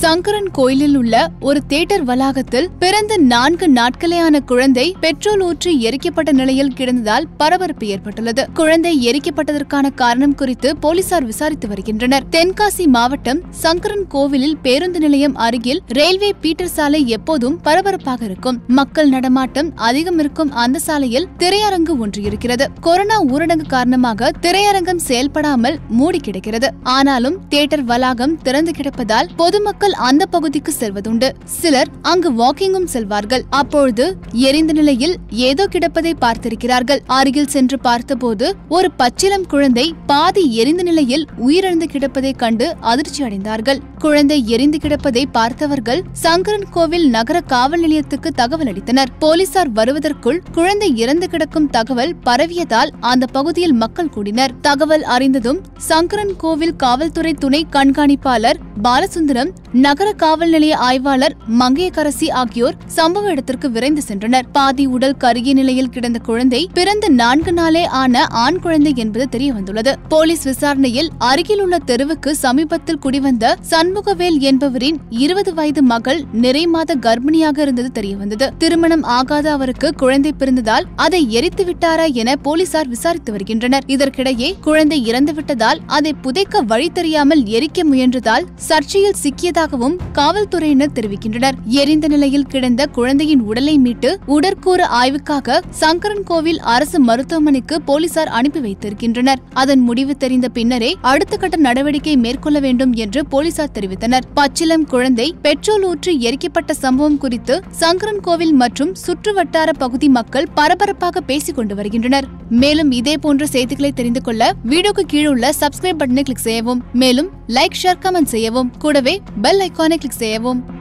சங்கரன் கோயிலில் உள்ள ஒரு தேட்டர் வளாகத்தில் பிறந்த நான்கு நாட்களேயான குழந்தை பெட்ரோல் ஊற்றி எரிக்கப்பட்ட நிலையில் கிடந்ததால் பரபரப்பு ஏற்பட்டுள்ளது குழந்தை எரிக்கப்பட்டதற்கான காரணம் குறித்து போலீசார் விசாரித்து வருகின்றனர் தென்காசி மாவட்டம் சங்கரன் கோவிலில் பேருந்து நிலையம் அருகில் ரயில்வே பீட்டர் சாலை எப்போதும் பரபரப்பாக இருக்கும் மக்கள் நடமாட்டம் அதிகம் இருக்கும் அந்த சாலையில் திரையரங்கு ஒன்று இருக்கிறது கொரோனா ஊரடங்கு காரணமாக திரையரங்கம் செயல்படாமல் மூடி கிடக்கிறது ஆனாலும் தியேட்டர் வளாகம் திறந்து கிடப்பதால் பொதுமக்கள் அந்த பகுதிக்கு செல்வதுண்டு சிலர் அங்கு வாக்கிங்கும் செல்வார்கள் அப்பொழுது எரிந்த நிலையில் ஏதோ கிடப்பதை பார்த்திருக்கிறார்கள் அருகில் சென்று பார்த்தபோது ஒரு பச்சிலம் குழந்தை பாதி எரிந்த நிலையில் உயிரிழந்து கிடப்பதை கண்டு அதிர்ச்சி அடைந்தார்கள் குழந்தை எரிந்து கிடப்பதை பார்த்தவர்கள் சங்கரன் கோவில் நகர காவல் நிலையத்துக்கு தகவல் அளித்தனர் போலீசார் வருவதற்குள் குழந்தை இறந்து கிடக்கும் தகவல் பரவியதால் அந்த பகுதியில் மக்கள் கூடினர் தகவல் அறிந்ததும் சங்கரன் கோவில் காவல்துறை துணை கண்காணிப்பாளர் பாலசுந்தரம் நகர காவல் நிலைய ஆய்வாளர் மங்கையகரசி ஆகியோர் சம்பவ இடத்திற்கு விரைந்து சென்றனர் பாதி உடல் கருகிய நிலையில் கிடந்த குழந்தை பிறந்த நான்கு நாளே ஆன ஆண் குழந்தை என்பது தெரிய வந்துள்ளது போலீஸ் விசாரணையில் அருகில் உள்ள தெருவுக்கு சமீபத்தில் குடிவந்த சண்முகவேல் என்பவரின் இருபது வயது மகள் நிறை மாத கர்ப்பிணியாக இருந்தது தெரியவந்தது திருமணம் ஆகாத அவருக்கு குழந்தை பிறந்ததால் அதை எரித்து விட்டாரா என போலீசார் விசாரித்து வருகின்றனர் இதற்கிடையே குழந்தை இறந்துவிட்டதால் அதை புதைக்க வழி தெரியாமல் எரிக்க முயன்றதால் சர்ச்சையில் சிக்கியதாகவும் காவல்துறையினர் தெரிவிக்கின்றனர் எரிந்த நிலையில் கிடந்த குழந்தையின் உடலை மீட்டு உடற்கூறு ஆய்வுக்காக சங்கரன் கோவில் அரசு மருத்துவமனைக்கு போலீசார் அனுப்பி வைத்திருக்கின்றனர் அதன் முடிவு தெரிந்த பின்னரே அடுத்த கட்ட நடவடிக்கை மேற்கொள்ள வேண்டும் என்று போலீசார் தெரிவித்தனர் பச்சிலம் குழந்தை பெட்ரோல் ஊற்றி எரிக்கப்பட்ட சம்பவம் குறித்து சங்கரன் கோவில் மற்றும் சுற்று வட்டார பகுதி மக்கள் பரபரப்பாக பேசிக் கொண்டு வருகின்றனர் மேலும் இதே போன்ற செய்திகளை தெரிந்து கொள்ள வீடியோக்கு கீழே உள்ள சப்ஸ்கிரைப் பட்டனை கிளிக் செய்யவும் மேலும் லைக் ஷேர் கமெண்ட் செய்யவும் கூடவே பெல் ஐகானை கிளிக் செய்யவும்